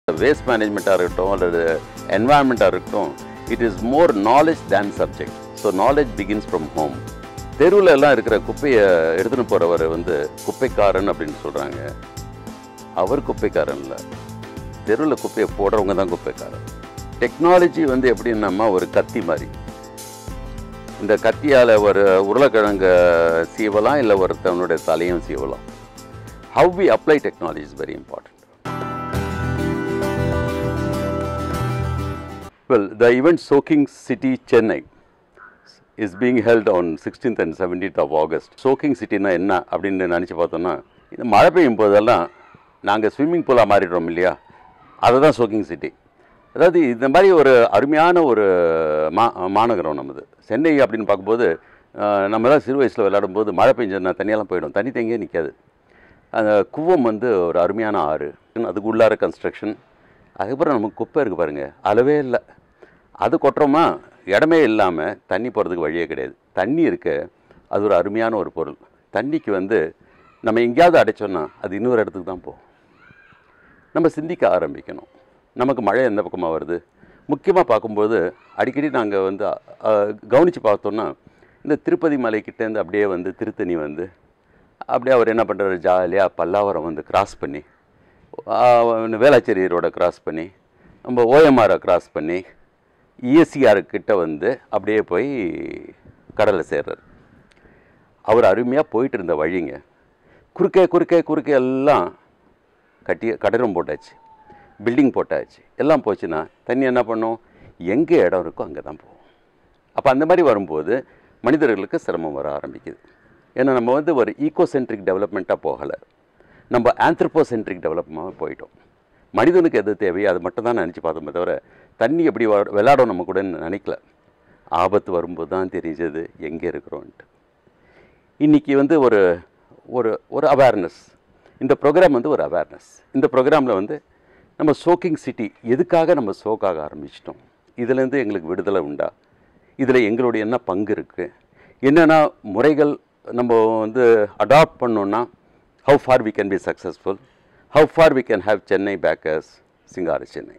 Waste மேனேஜ்மெண்ட்டாக இருக்கட்டும் அல்லது என்வாயன்மெண்ட்டாக இருக்கட்டும் it is more knowledge than subject so knowledge begins from home தெருவில் எல்லாம் இருக்கிற குப்பையை எடுத்துகிட்டு போகிறவர் வந்து குப்பைக்காரன் அப்படின்னு சொல்கிறாங்க அவர் குப்பைக்காரன் இல்லை தெருவில் குப்பையை போடுறவங்க தான் குப்பைக்காரன் டெக்னாலஜி வந்து எப்படின்னாமா ஒரு கத்தி மாதிரி இந்த கத்தியால் ஒரு உருளைக்கிழங்க சீவலாம் இல்லை ஒருத்தவனுடைய தலையும் சீவலாம் how we apply technology is very important well the event choking city Chennai is being held on sixteenth and seventeenth of August choking சிட்டினா என்ன அப்படின்னு நினச்சி பார்த்தோன்னா இந்த மழை பெய்யும் போதெல்லாம் நாங்கள் ஸ்விம்மிங் பூலாக மாறிடுறோம் இல்லையா அதை தான் சோக்கிங் சிட்டி அதாவது இந்த மாதிரி ஒரு அருமையான ஒரு மா மாநகரம் நம்மது சென்னை அப்படின்னு பார்க்கும்போது அஹ், நம்ம எல்லாம் சிறு வயசில் விளையாடும்போது மழை பெஞ்சதுன்னா தண்ணியெல்லாம் போயிடும் தண்ணி தேங்கியே நிற்காது அந்த குவம் வந்து ஒரு அருமையான ஆறு அதுக்கு உள்ளார கன்ஸ்ட்ரக்ஷன் அதுக்கப்புறம் நமக்கு குப்பை இருக்குது பாருங்கள் அளவே இல்லை அது கொட்டுறோமா இடமே இல்லாமல் தண்ணி போகிறதுக்கு வழியே கிடையாது தண்ணி இருக்க அது ஒரு அருமையான ஒரு பொருள் தண்ணிக்கு வந்து நம்ம எங்கேயாவது அடைச்சோன்னா அது இன்னொரு இடத்துக்கு தான் போகும் நம்ம சிந்திக்க ஆரம்பிக்கணும் நமக்கு மழை எந்த பக்கமாக வருது முக்கியமாக பார்க்கும்போது அடிக்கடி நாங்கள் வந்து கவனித்து பார்த்தோன்னா இந்த திருப்பதி மலைக்கிட்டேருந்து அப்படியே வந்து திருத்தணி வந்து அப்படியே அவர் என்ன பண்ணுறாரு ஜாலியாக பல்லாவரம் வந்து கிராஸ் பண்ணி ஆஹ், வேளாச்சேரி ரோடை கிராஸ் பண்ணி நம்ம ஓஎம்ஆரை கிராஸ் பண்ணி இஎஸ்சிஆர் கிட்ட வந்து அப்படியே போய் கடலை சேர்றாரு அவர் அருமையாக போயிட்டு இருந்த வழிங்க குறுக்கே குறுக்கே குறுக்கே எல்லாம் கட்டி கட்டடம் போட்டாச்சு பில்டிங் போட்டாச்சு எல்லாம் போச்சுன்னா தண்ணி என்ன பண்ணும் எங்கே இடம் இருக்கோ அங்கே தான் போகும் அப்போ அந்த மாதிரி வரும்போது மனிதர்களுக்கு சிரமம் வர ஆரம்பிக்குது ஏன்னா நம்ம வந்து ஒரு ஈகோசென்ட்ரிக் டெவலப்மெண்ட்டாக போகலை நம்ம ஆந்த்ரோபோசென்ட்ரிக் டெவலப்மெண்ட்டாக போயிட்டோம் மனிதனுக்கு எது தேவையோ அது மட்டும் தான் நினச்சி பார்த்தோமே தவிர தண்ணி எப்படி வ- விளையாடும் நம்ம கூட நினைக்கல ஆபத்து வரும்போது தான் தெரிஞ்சது எங்கே இருக்கிறோன்ட்டு இன்றைக்கி வந்து ஒரு ஒரு ஒரு அவேர்னஸ் இந்த ப்ரோக்ராம் வந்து ஒரு அவேர்னஸ் இந்த ப்ரோக்ராமில் வந்து நம்ம சோக்கிங் சிட்டி எதுக்காக நம்ம சோக்காக ஆரம்பிச்சிட்டோம் இதுலேருந்து எங்களுக்கு விடுதலை உண்டா இதில் எங்களுடைய என்ன பங்கு இருக்குது என்னென்ன முறைகள் நம்ம வந்து அடாப்ட் பண்ணோன்னா how far we can be successful how far we can have Chennai back as Singara Chennai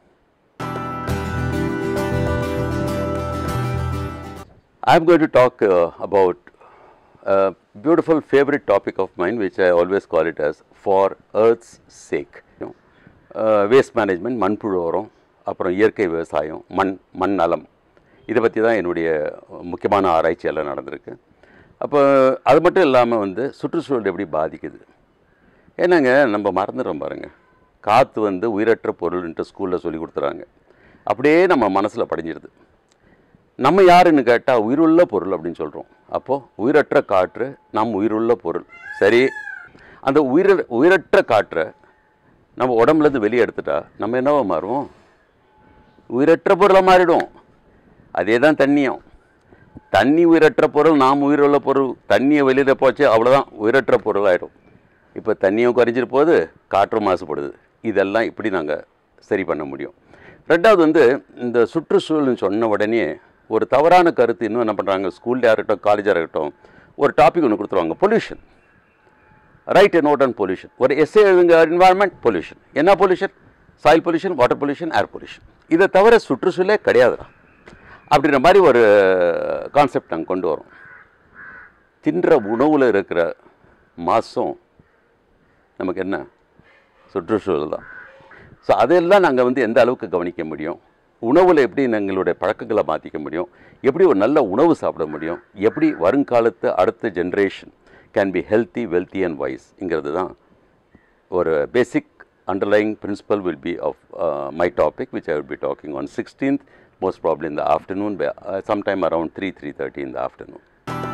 I'm going to talk uh, about a beautiful favorite topic of mine, which I always call it as for Earth's sake. You know, uh, waste management, மண்புழு உரம் அப்புறம் இயற்கை விவசாயம் மண் மண் நலம் இதை பற்றி தான் என்னுடைய முக்கியமான ஆராய்ச்சி எல்லாம் நடந்திருக்கு அப்போ அது மட்டும் இல்லாமல் வந்து சுற்றுச்சூழல் எப்படி பாதிக்குது என்னங்க நம்ம மறந்துடுறோம் பாருங்க காற்று வந்து உயிரற்ற பொருள்ன்ட்டு ஸ்கூலில் சொல்லி கொடுத்துறாங்க அப்படியே நம்ம மனசில் படிஞ்சிருது நம்ம யாருன்னு கேட்டால் உயிருள்ள பொருள் அப்படின்னு சொல்கிறோம் அப்போது உயிரற்ற காற்று நம் உயிருள்ள பொருள் சரி அந்த உயிர உயிரற்ற காற்றை நம்ம உடம்புலேருந்து வெளியே எடுத்துட்டா நம்ம என்னவா மாறுவோம் உயிரற்ற பொருளாக மாறிடும் அதே தான் தண்ணியும் தண்ணி உயிரற்ற பொருள் நாம் உயிருள்ள பொருள் தண்ணியை வெளியில் போச்சு அவ்வளோதான் உயிரற்ற பொருள் ஆகிடும் இப்போ தண்ணியும் குறைஞ்சிட்டு போகுது காற்றும் மாசுபடுது இதெல்லாம் இப்படி நாங்கள் சரி பண்ண முடியும் ரெண்டாவது வந்து இந்த சுற்றுச்சூழல்னு சொன்ன உடனே ஒரு தவறான கருத்து இன்னும் என்ன பண்ணுறாங்க ஸ்கூல்லையாக இருக்கட்டும் காலேஜாக இருக்கட்டும் ஒரு டாபிக் ஒன்று கொடுத்துருவாங்க pollution right note and pollution ஒரு எஸ்ஏ எழுதுங்க என்வாயன்மெண்ட் பொல்யூஷன் என்ன pollution soil pollution water pollution air pollution இதை தவிர சுற்றுச்சூழலே கிடையாதுடா அப்படின்ற மாதிரி ஒரு கான்செப்ட் நாங்கள் கொண்டு வரோம் தின்ற உணவில் இருக்கிற மாசம் நமக்கு என்ன சுற்றுச்சூழல் தான் ஸோ அதெல்லாம் நாங்கள் வந்து எந்த அளவுக்கு கவனிக்க முடியும் உணவில் எப்படி எங்களுடைய பழக்கங்களை மாற்றிக்க முடியும் எப்படி ஒரு நல்ல உணவு சாப்பிட முடியும் எப்படி வருங்காலத்து அடுத்த generation can be healthy wealthy and வைஸ்ங்கிறது தான் ஒரு basic underlying principle will be of my topic which I will be talking on sixteenth most problem இந்த afternoon sometime around three three thirty இந்த ஆஃப்டர்நூன்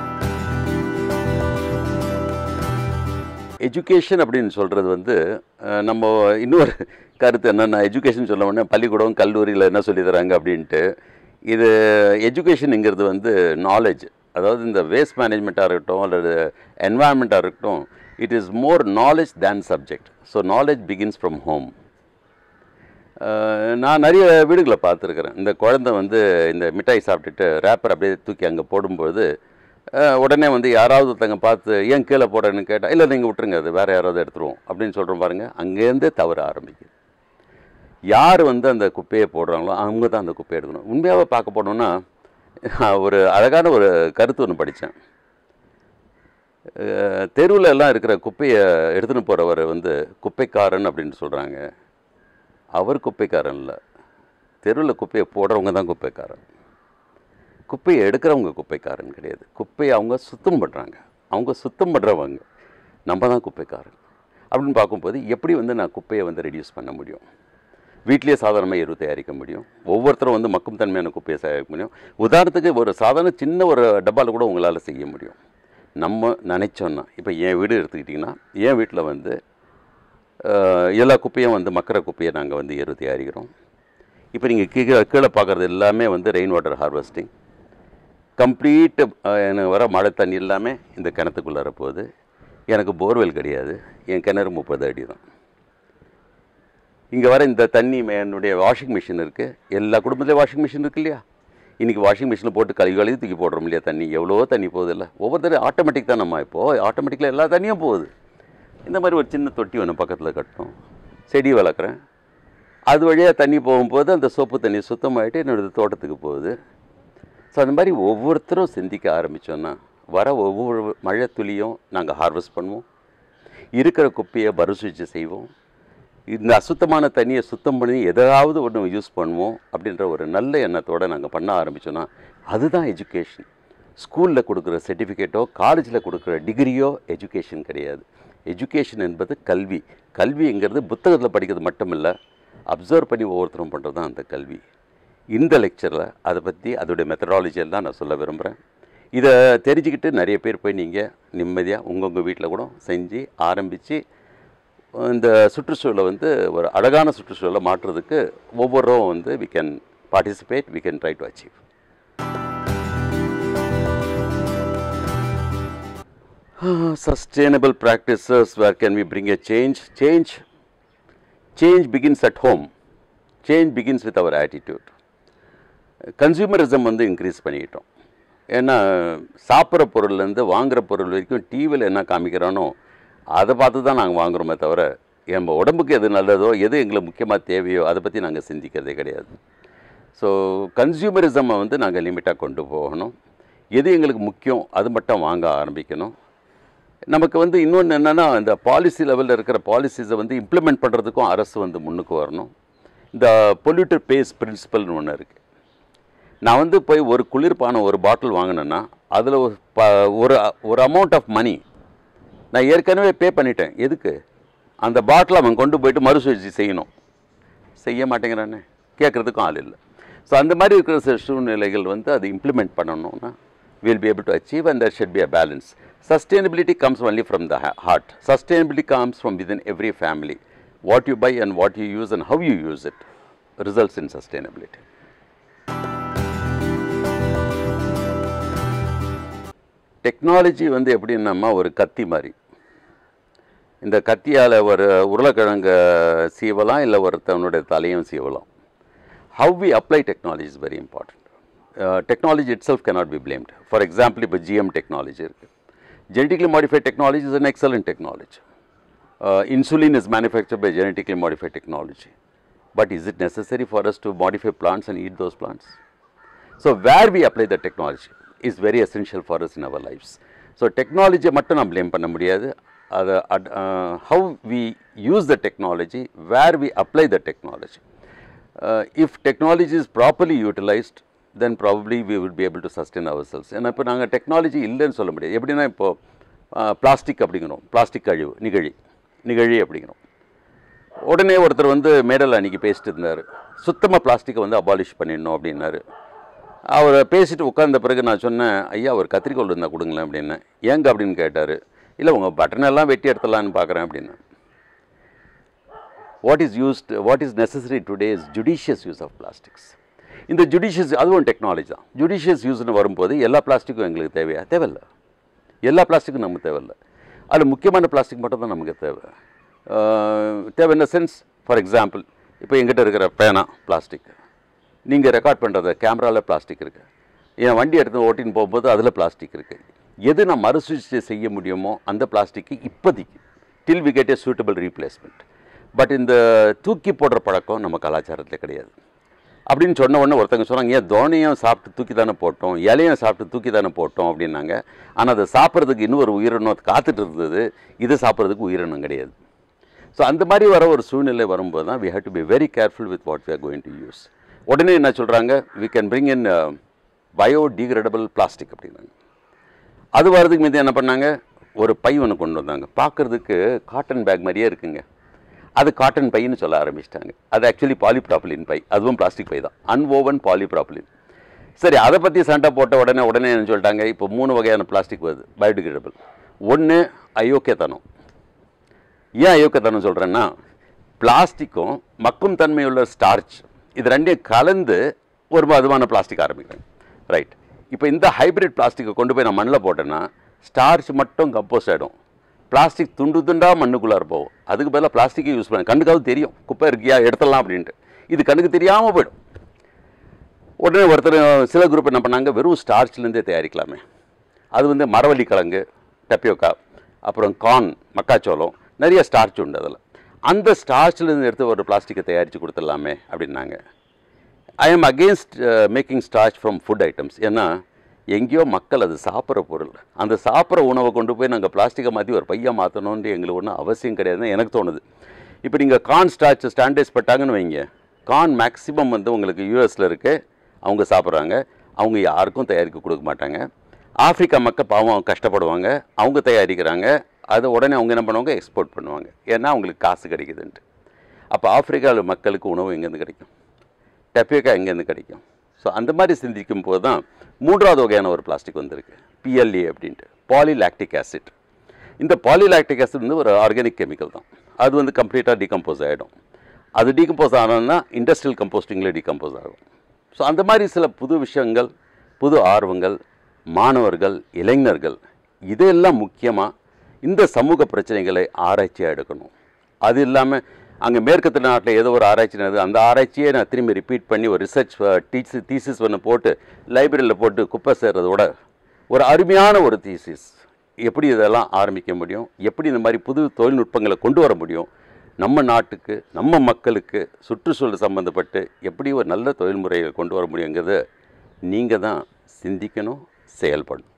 எஜுகேஷன் அப்படின்னு சொல்கிறது வந்து அஹ், நம்ம இன்னொரு கருத்து என்னென்னா எஜுகேஷன் சொல்ல உடனே பள்ளிக்கூடம் கல்லூரியில் என்ன சொல்லி தராங்க அப்படின்ட்டு இது எஜுகேஷனுங்கிறது வந்து நாலேஜ் அதாவது இந்த வேஸ்ட் மேனேஜ்மெண்ட்டாக இருக்கட்டும் அல்லது என்வாயன்மெண்ட்டாக இருக்கட்டும் it is more knowledge than subject so knowledge begins from home நான் நிறைய வீடுகளை பார்த்துருக்குறேன் இந்த குழந்தை வந்து இந்த மிட்டாய் சாப்பிட்டுட்டு ரேப்பர் அப்படியே தூக்கி அங்கே போடும்போது அஹ், உடனே வந்து யாராவது ஒருத்தங்க பார்த்து ஏன் கீழே போடுறேன்னு கேட்டால் இல்லை நீங்கள் விட்டுருங்க அது வேறு யாராவது எடுத்துருவோம் அப்படின்னு சொல்கிறோம் பாருங்கள் அங்கேருந்தே தவற ஆரம்பிக்குது யார் வந்து அந்த குப்பையை போடுறாங்களோ அவங்க தான் அந்த குப்பையை எடுக்கணும் உண்மையாகவே பார்க்க போனோம்னா ஒரு அழகான ஒரு கருத்து ஒன்று படித்தேன் தெருவில் எல்லாம் இருக்கிற குப்பையை எடுத்துன்னு போகிறவர் வந்து குப்பைக்காரன் அப்படின்னு சொல்கிறாங்க அவர் குப்பைக்காரன் இல்லை தெருவில் குப்பையை போடுறவங்க தான் குப்பைக்காரன் குப்பையை எடுக்கிறவங்க குப்பைக்காரன் கிடையாது குப்பையை அவங்க சுத்தம் பண்ணுறாங்க அவங்க சுத்தம் பண்ணுறவங்க நம்ம தான் குப்பைக்காரன் அப்படின்னு பார்க்கும்போது எப்படி வந்து நான் குப்பையை வந்து ரெடியூஸ் பண்ண முடியும் வீட்லேயே சாதாரணமாக எரு தயாரிக்க முடியும் ஒவ்வொருத்தரும் வந்து மக்கும் தன்மையான குப்பையை தயாரிக்க முடியும் உதாரணத்துக்கு ஒரு சாதாரண சின்ன ஒரு டப்பாவில் கூட உங்களால் செய்ய முடியும் நம்ம நினைச்சோன்னா இப்போ என் வீடு எடுத்துக்கிட்டிங்கன்னா என் வீட்டில் வந்து அஹ், எல்லா குப்பையும் வந்து மக்கிற குப்பையை நாங்கள் வந்து எரு தயாரிக்கிறோம் இப்போ நீங்கள் கீழே கீழே பார்க்குறது எல்லாமே வந்து ரெயின் வாட்டர் ஹார்வெஸ்டிங் கம்ப்ளீட்டு எனக்கு வர மழை தண்ணி எல்லாமே இந்த கிணத்துக்குள்ளார போகுது எனக்கு போர்வெல் கிடையாது என் கிணறு முப்பது அடி தான் இங்கே வர இந்த தண்ணி மே- என்னுடைய வாஷிங் மிஷின் இருக்குது எல்லா குடும்பத்துலேயும் வாஷிங் மிஷின் இருக்கு இல்லையா இன்றைக்கி வாஷிங் மிஷினில் போட்டு கழுவி கழுவி தூக்கி போடுறோம் இல்லையா தண்ணி எவ்வளோ தண்ணி போகுது இல்லை ஒவ்வொருத்தரும் ஆட்டோமேட்டிக் தான் நம்ம இப்போது ஆட்டோமேட்டிக்கில் எல்லா தண்ணியும் போகுது இந்த மாதிரி ஒரு சின்ன தொட்டி ஒன்று பக்கத்தில் கட்டணும் செடி வளர்க்குறேன் அது வழியாக தண்ணி போகும்போது அந்த சோப்பு தண்ணி சுத்தமாயிட்டு என்னோட தோட்டத்துக்கு போகுது ஸோ அந்த மாதிரி ஒவ்வொருத்தரும் சிந்திக்க ஆரம்பித்தோன்னா வர ஒவ்வொரு மழை துளியும் நாங்கள் ஹார்வெஸ்ட் பண்ணுவோம் இருக்கிற குப்பையை மறுசுழற்சி செய்வோம் இந்த அசுத்தமான தண்ணியை சுத்தம் பண்ணி எதாவது ஒன்று யூஸ் பண்ணுவோம் அப்படின்ற ஒரு நல்ல எண்ணத்தோடு நாங்கள் பண்ண ஆரம்பித்தோன்னா அதுதான் எஜுகேஷன் ஸ்கூலில் கொடுக்குற சர்டிஃபிகேட்டோ காலேஜில் கொடுக்குற டிகிரியோ எஜுகேஷன் கிடையாது எஜுகேஷன் என்பது கல்வி கல்விங்கிறது புத்தகத்தில் படிக்கிறது மட்டும் இல்லை அப்சர்வ் பண்ணி ஒவ்வொருத்தரும் பண்ணுறது தான் அந்த கல்வி இந்த லெக்சரில் அதை பற்றி அதோடைய மெத்தடாலஜி எல்லாம் நான் சொல்ல விரும்புகிறேன் இதை தெரிஞ்சுக்கிட்டு நிறைய பேர் போய் நீங்கள் நிம்மதியாக உங்கவுங்க வீட்டில் கூட செஞ்சு ஆரம்பித்து இந்த சுற்றுச்சூழலை வந்து ஒரு அழகான சுற்றுச்சூழலை மாற்றுறதுக்கு ஒவ்வொருவரும் வந்து we can participate we can try to achieve sustainable practices where can we bring a change change change begins at home change begins with our attitude consumerism வந்து இன்க்ரீஸ் பண்ணிக்கிட்டோம் ஏன்னா சாப்பிட்ற பொருள்லேருந்து வாங்குற பொருள் வரைக்கும் டிவியில் என்ன காமிக்கிறானோ அதை பார்த்து தான் நாங்கள் வாங்குறோமே தவிர நம்ம உடம்புக்கு எது நல்லதோ எது எங்களுக்கு முக்கியமாக தேவையோ அதை பற்றி நாங்கள் சிந்திக்கிறதே கிடையாது ஸோ கன்சியூமரிசமை வந்து நாங்கள் லிமிட்டாக கொண்டு போகணும் எது எங்களுக்கு முக்கியம் அது மட்டும் வாங்க ஆரம்பிக்கணும் நமக்கு வந்து இன்னொன்று என்னென்னா இந்த பாலிசி லெவலில் இருக்கிற பாலிசிஸை வந்து இம்ப்ளிமெண்ட் பண்ணுறதுக்கும் அரசு வந்து முன்னுக்கு வரணும் இந்த பொல்யூட்டர் பேஸ் பிரின்சிபல்னு ஒன்று இருக்குது நான் வந்து போய் ஒரு குளிர்பானம் ஒரு பாட்டில் வாங்கினேன்னா அதில் ஒரு ப ஒரு ஒரு அமௌண்ட் ஆஃப் மணி நான் ஏற்கனவே பே பண்ணிட்டேன் எதுக்கு அந்த பாட்டில் அவன் கொண்டு போயிட்டு மறுசுழற்சி செய்யணும் செய்ய மாட்டேங்கிறானே கேட்குறதுக்கும் ஆள் இல்லை ஸோ அந்த மாதிரி இருக்கிற சில சூழ்நிலைகள் வந்து அது இம்ப்ளிமெண்ட் பண்ணணும்னா will be able to achieve and there should be a balance. Sustainability comes only from the ha- heart. Sustainability comes from within every family. What you buy and what you use and how you use it results in sustainability. Technology வந்து எப்படின்னம்மா ஒரு கத்தி மாதிரி இந்த கத்தியால் ஒரு உருளைக்கிழங்க சீவலாம் இல்லை ஒருத்தவனுடைய தலையும் சீவலாம் how we apply technology is very important. Uh, technology itself cannot be blamed. For example, இப்போ GM technology இருக்கு genetically modified technology is an excellent technology. Uh, insulin is manufactured by genetically modified technology. But is it necessary for us to modify plants and eat those plants? So where we apply the technology is very essential for us in our lives. So technology மட்டும் நான் blame பண்ண முடியாது அதை how we use the technology, where we apply the technology. Uh, if technology is properly utilized, then probably we would be able to sustain ourselves. ஏன்னா இப்போ நாங்கள் technology இல்லைன்னு சொல்ல முடியாது எப்படின்னா இப்போ பிளாஸ்டிக் அப்படிங்கிறோம் பிளாஸ்டிக் கழிவு நிகழி நிகழி அப்படிங்கிறோம் உடனே ஒருத்தர் வந்து மேடல் அன்னைக்கு பேசிட்டு இருந்தார் சுத்தமாக பிளாஸ்டிக்கை வந்து அபாலிஷ் பண்ணிடணும் அப்படின்னாரு அவர் பேசிட்டு உட்கார்ந்த பிறகு நான் சொன்னேன் ஐயா ஒரு கத்திரிக்கோல் இருந்தால் கொடுங்களேன் அப்படின்னேன் ஏங்க அப்படின்னு கேட்டார் இல்லை உங்கள் பட்டன் எல்லாம் வெட்டி எடுத்துடலான்னு பார்க்குறேன் அப்படின்னு what is used what is necessary today is judicious use of plastics இந்த ஜுடிஷியஸ் அதுவும் டெக்னாலஜி தான் ஜுடிஷியஸ் யூஸ்னு வரும்போது எல்லா பிளாஸ்டிக்கும் எங்களுக்கு தேவையா தேவையில்லை எல்லா பிளாஸ்டிக்கும் நமக்கு தேவையில்லை அதில் முக்கியமான பிளாஸ்டிக் மட்டும் தான் நமக்கு தேவை அஹ், தேவை இந்த சென்ஸ் ஃபார் எக்ஸாம்பிள் இப்போ எங்கிட்ட இருக்கிற பேனா பிளாஸ்டிக் நீங்கள் ரெக்கார்ட் பண்ணுறது கேமராவில் பிளாஸ்டிக் இருக்குது என் வண்டி எடுத்து ஓட்டின்னு போகும்போது அதில் பிளாஸ்டிக் இருக்குது எது நான் மறுசுழற்சி செய்ய முடியுமோ அந்த பிளாஸ்டிக்கு இப்போதைக்கு till we get a suitable replacement but இந்த தூக்கி போடுற பழக்கம் நம்ம கலாச்சாரத்தில் கிடையாது அப்படின்னு சொன்ன உடனே ஒருத்தங்க சொன்னாங்க ஏன் தோனையும் சாப்பிட்டு தூக்கி தானே போட்டோம் இலையும் சாப்பிட்டு தூக்கி தானே போட்டோம் அப்படின்னாங்க ஆனால் அதை சாப்பிட்றதுக்கு இன்னும் ஒரு உயிரினம் காத்துட்டு இருந்தது இதை சாப்பிட்றதுக்கு உயிரினம் கிடையாது ஸோ அந்த மாதிரி வர ஒரு சூழ்நிலை வரும்போது தான் we have to be very careful with what we are going to use உடனே என்ன சொல்கிறாங்க we can bring in biodegradable plastic அப்படின்னாங்க அது வர்றதுக்கு மீது என்ன பண்ணாங்க ஒரு பை ஒன்று கொண்டு வந்தாங்க பார்க்குறதுக்கு காட்டன் பேக் மாதிரியே இருக்குங்க அது காட்டன் பைன்னு சொல்ல ஆரம்பிச்சிட்டாங்க அது ஆக்சுவலி பாலிப்ராப்பிலின் பை அதுவும் பிளாஸ்டிக் பை தான் அன்வோவன் பாலிப்ராப்பிலின் சரி அதை பற்றி சண்டை போட்ட உடனே உடனே என்ன சொல்லிட்டாங்க இப்போ மூணு வகையான பிளாஸ்டிக் வருது பயோடிகிரேடபிள் ஒன்று அயோக்கியத்தனம் ஏன் அயோக்கியத்தனம் சொல்கிறேன்னா பிளாஸ்டிக்கும் மக்கும் தன்மையுள்ள ஸ்டார்ச் இது ரெண்டையும் கலந்து ஒரு மதுவான பிளாஸ்டிக் ஆரம்பிக்கிறேன் ரைட் இப்போ இந்த ஹைப்ரிட் பிளாஸ்டிக்கை கொண்டு போய் நான் மண்ணில் போட்டேன்னா ஸ்டார்ச் மட்டும் கம்போஸ் ஆகிடும் பிளாஸ்டிக் துண்டு துண்டாக மண்ணுக்குள்ளார போகும் அதுக்கு பதிலாக பிளாஸ்டிக்கை யூஸ் பண்ண கண்ணுக்காவது தெரியும் குப்பை இருக்கியா எடுத்துடலாம் அப்படின்ட்டு இது கண்ணுக்கு தெரியாமல் போயிடும் உடனே ஒருத்தர் சில குரூப் என்ன பண்ணாங்க வெறும் ஸ்டார்ச்லேருந்தே தயாரிக்கலாமே அது வந்து மரவள்ளி கிழங்கு டப்பியோக்கா அப்புறம் கார்ன் மக்காச்சோளம் நிறைய ஸ்டார்ச் உண்டு அதில் அந்த ஸ்டார்ச்லேருந்து எடுத்து ஒரு பிளாஸ்டிக்கை தயாரித்து கொடுத்துடலாமே அப்படின்னாங்க I am against making starch from food items ஏன்னா எங்கேயோ மக்கள் அது சாப்பிட்ற பொருள் அந்த சாப்பிட்ற உணவை கொண்டு போய் நாங்கள் பிளாஸ்டிக்கை மாற்றி ஒரு பையா மாற்றணுன்ட்டு எங்களுக்கு ஒன்றும் அவசியம் கிடையாதுன்னு எனக்கு தோணுது இப்போ நீங்கள் கார்ன் ஸ்டார்ச் ஸ்டாண்டர்டைஸ் பட்டாங்கன்னு வைங்க கார்ன் மேக்ஸிமம் வந்து உங்களுக்கு யூஎஸில் இருக்கு அவங்க சாப்பிட்றாங்க அவங்க யாருக்கும் தயாரிக்க கொடுக்க மாட்டாங்க ஆப்பிரிக்கா மக்கள் பாவம் கஷ்டப்படுவாங்க அவங்க தயாரிக்கிறாங்க அதை உடனே அவங்க என்ன பண்ணுவாங்க எக்ஸ்போர்ட் பண்ணுவாங்க ஏன்னா அவங்களுக்கு காசு கிடைக்குதுன்ட்டு அப்போ ஆப்பிரிக்காவில் மக்களுக்கு உணவு எங்கேருந்து கிடைக்கும் டெப்பியோக்கா எங்கேருந்து கிடைக்கும் ஸோ அந்த மாதிரி சிந்திக்கும் போது தான் மூன்றாவது வகையான ஒரு பிளாஸ்டிக் வந்திருக்கு பிஎல்ஏ அப்படின்ட்டு பாலிலாக்டிக் ஆசிட் இந்த பாலிலாக்டிக் ஆசிட் வந்து ஒரு ஆர்கானிக் கெமிக்கல் தான் அது வந்து கம்ப்ளீட்டாக டீகம்போஸ் ஆகிடும் அது டீகம்போஸ் ஆனோன்னா இண்டஸ்ட்ரியல் கம்போஸ்டிங்கில் டீகம்போஸ் ஆகும் ஸோ அந்த மாதிரி சில புது விஷயங்கள் புது ஆர்வங்கள் மாணவர்கள் இளைஞர்கள் இதெல்லாம் முக்கியமாக இந்த சமூக பிரச்சனைகளை ஆராய்ச்சியாக எடுக்கணும் அது இல்லாமல் அங்கே மேற்கத்து நாட்டில் ஏதோ ஒரு ஆராய்ச்சி நடக்குது அந்த ஆராய்ச்சியே நான் திரும்பி ரிப்பீட் பண்ணி ஒரு ரிசர்ச் டீச் தீசிஸ் ஒன்று போட்டு லைப்ரரியில் போட்டு குப்பை சேர்றதோட ஒரு அருமையான ஒரு தீசிஸ் எப்படி இதெல்லாம் ஆரம்பிக்க முடியும் எப்படி இந்த மாதிரி புது தொழில்நுட்பங்களை கொண்டு வர முடியும் நம்ம நாட்டுக்கு நம்ம மக்களுக்கு சுற்றுச்சூழல் சம்மந்தப்பட்டு எப்படி ஒரு நல்ல தொழில்முறைகளை கொண்டு வர முடியுங்கிறத நீங்கள் தான் சிந்திக்கணும் செயல்படணும்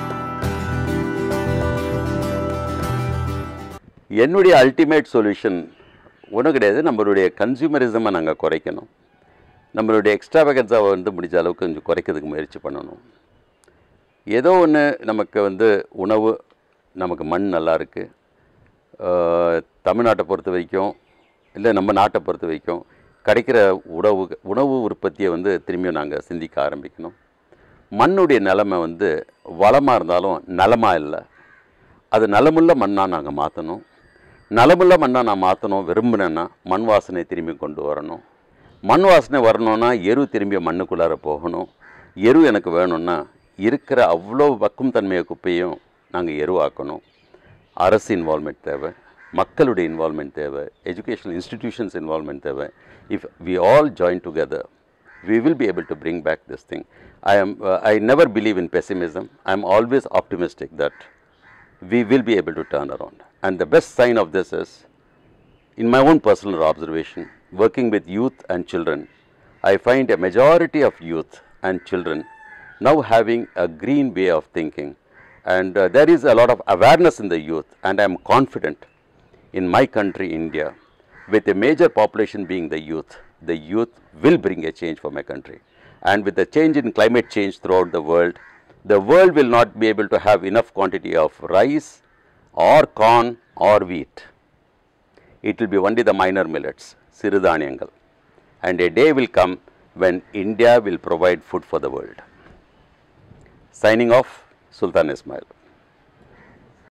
என்னுடைய அல்டிமேட் சொல்யூஷன் ஒன்றும் கிடையாது நம்மளுடைய கன்சியூமரிசமை நாங்கள் குறைக்கணும் நம்மளுடைய எக்ஸ்ட்ரா வேகன்ஸாக வந்து முடிஞ்ச அளவுக்கு கொஞ்சம் குறைக்கிறதுக்கு முயற்சி பண்ணணும் ஏதோ ஒன்று நமக்கு வந்து உணவு நமக்கு மண் நல்லா இருக்கு ஆஹ், தமிழ்நாட்டை பொறுத்த வரைக்கும் இல்லை நம்ம நாட்டை பொறுத்த வரைக்கும் கிடைக்கிற உணவு உணவு உற்பத்தியை வந்து திரும்பியும் நாங்கள் சிந்திக்க ஆரம்பிக்கணும் மண்ணுடைய நிலைமை வந்து வளமாக இருந்தாலும் நலமாக இல்லை அது நலமுள்ள மண்ணாக நாங்கள் மாற்றணும் நலமுள்ள மண்ணாக நான் மாற்றணும் விரும்பினேன்னா மண் வாசனை திரும்பி கொண்டு வரணும் மண் வாசனை வரணும்னா எரு திரும்பி மண்ணுக்குள்ளார போகணும் எரு எனக்கு வேணும்னா இருக்கிற அவ்வளோ வக்கும் தன்மையை குப்பையும் நாங்கள் எருவாக்கணும் அரசு இன்வால்மெண்ட் தேவை மக்களுடைய இன்வால்மெண்ட் தேவை எஜுகேஷனல் இன்ஸ்டிடியூஷன்ஸ் இன்வால்மெண்ட் தேவை if we all join together we will be able to bring back this thing. I am, uh, I never believe in pessimism. I am always optimistic that we will be able to turn around. And the best sign of this is, in my own personal observation, working with youth and children, I find a majority of youth and children now having a green way of thinking. And uh, there is a lot of awareness in the youth, and I am confident in my country, India, with a major population being the youth, the youth will bring a change for my country. And with the change in climate change throughout the world, the world will not be able to have enough quantity of rice or corn or wheat. It will be only the minor millets, Sirudhaniyangal. And a day will come when India will provide food for the world. Signing off, Sultan Ismail.